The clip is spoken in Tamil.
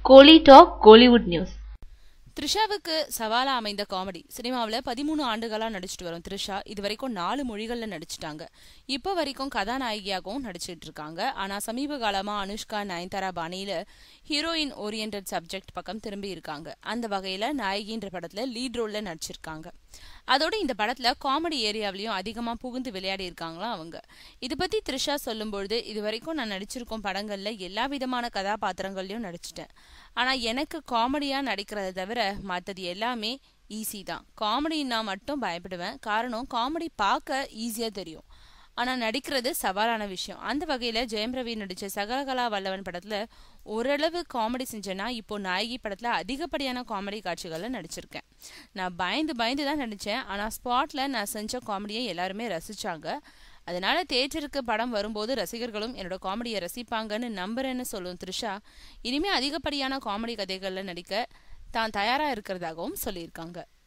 கோலி டாக் கோலிவுட் நியூஸ் த்ரிஷாவுக்கு சவாலா அமைந்த காமெடி சினிமாவில் பதிமூணு ஆண்டுகளா நடிச்சிட்டு வரும் த்ரிஷா இது வரைக்கும் நாலு மொழிகளில் நடிச்சிட்டாங்க இப்போ வரைக்கும் கதாநாயகியாகவும் நடிச்சிட்டு இருக்காங்க ஆனா சமீப காலமா அனுஷ்கா நயன்தாரா பாணியில ஹீரோயின் ஓரியன்ட் சப்ஜெக்ட் பக்கம் திரும்பி இருக்காங்க அந்த வகையில நாயகின்ற படத்துல லீட் ரோல்ல நடிச்சிருக்காங்க அதோட இந்த படத்துல காமெடி ஏரியாவிலையும் அதிகமா புகுந்து விளையாடி இருக்காங்களாம் அவங்க இது பத்தி த்ரிஷா சொல்லும்பொழுது இது வரைக்கும் நான் நடிச்சிருக்கும் படங்கள்ல எல்லா விதமான கதாபாத்திரங்கள்லயும் நடிச்சிட்டேன் ஆனா எனக்கு காமெடியா நடிக்கிறத தவிர மற்றது எல்லாமே ஈஸி தான் காமெடின்னா மட்டும் பயப்படுவேன் காரணம் காமெடி பார்க்க ஈஸியா தெரியும் ஆனா நடிக்கிறது சவாலான விஷயம் அந்த வகையில ஜெயம் ரவி நடிச்ச சகலகலா வல்லவன் படத்துல ஓரளவு காமெடி செஞ்சேன்னா இப்போ நாயகி படத்துல அதிகப்படியான காமெடி காட்சிகள்ல நடிச்சிருக்கேன் நான் பயந்து பயந்து தான் நடிச்சேன் ஆனா ஸ்பாட்ல நான் செஞ்ச காமெடியை எல்லாருமே ரசிச்சாங்க அதனால தேட்டருக்கு படம் வரும்போது ரசிகர்களும் என்னோட காமெடியை ரசிப்பாங்கன்னு நம்புறேன்னு சொல்லும் த்ரிஷா இனிமே அதிகப்படியான காமெடி கதைகள்ல நடிக்க தான் தயாரா இருக்கிறதாகவும் சொல்லியிருக்காங்க